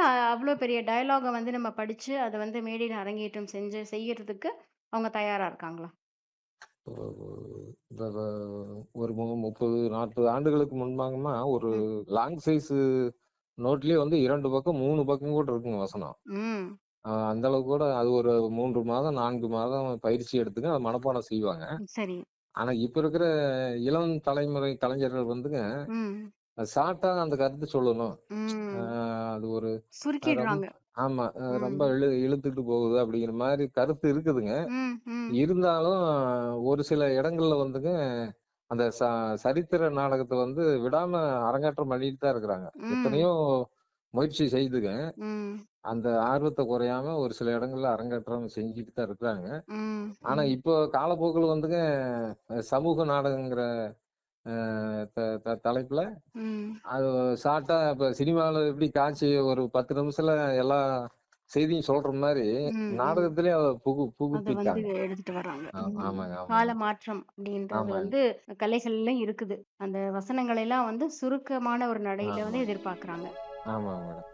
அ- அவ்வளோ பெரிய டயலாக வந்து நம்ம படிச்சு அதை வந்து மேடையில் அரங்கேற்றம் செஞ்சு செய்யறதுக்கு அவங்க தயாரா இருக்காங்களா இப்ப வ- ஒரு மு- முப்பது நாற்பது ஆண்டுகளுக்கு முன்பாங்கம்மா ஒரு ம் லாங் சைஸ் நோட்லயே வந்து இரண்டு பக்கம் மூணு பக்கம் கூட இருக்குங்க வசனம் ம் ஆஹ் அந்த அளவுக்கு கூட அது ஒரு மூன்று மாதம் நான்கு மாதம் பயிற்சி எடுத்துங்க அதை மனப்பாடம் செய்வாங்க சரி ஆனா இப்ப இருக்கிற இளம் தலைமுறை கலைஞர்கள் வந்துங்க ம் ஷார்ட்டா அந்த கருத்து சொல்லணும் ம் ஆஹ் அது ஒரு ரொம்ப சுருக்கிடுறாங்க ஆமா அஹ் ம் ரொம்ப இழு இழுத்துட்டு போகுது அப்படிங்கிற மாதிரி கருத்து இருக்குதுங்க ம் ம் இருந்தாலும் ஒரு சில இடங்கள்ல வந்துங்க அந்த ச சரித்திர நாடகத்தை வந்து விடாம அரங்கேற்றம் பண்ணிட்டு தான் இருக்கிறாங்க ம் எத்தனையோ முயற்சி செய்துங்க ம் அந்த ஆர்வத்தை குறையாம ஒரு சில இடங்கள்ல அரங்கேற்றம் செஞ்சுட்டு தான் இருக்கிறாங்க ம் ஆனா ம் இப்போ காலப்போக்கில் வந்துங்க அஹ் சமூக நாடகங்கிற அஹ் த- த- தலைப்புல ம் அது ஷார்ட்டா இப்ப சினிமாவில் எப்படி காட்சி ஒரு பத்து நிமிஷத்துல எல்லா செய்தியும் சொல்ற மாதிரி ம் ம் நாடகத்திலேயே அதை புகு அதை வந்து புகுத்திட்டாங்க எடுத்துட்டு வர்றாங்க ஆ- ம். ஆமாங்க கால ஆமாங்க மாற்றம் அப்படின்றது ஆமாங்க வந்து கலைகள்ல இருக்குது அந்த வசனங்களை எல்லாம் வந்து சுருக்கமான ஒரு நடையில வந்து ஆமாங்க எதிர்பார்க்கறாங்க ஆமாங்க மேடம்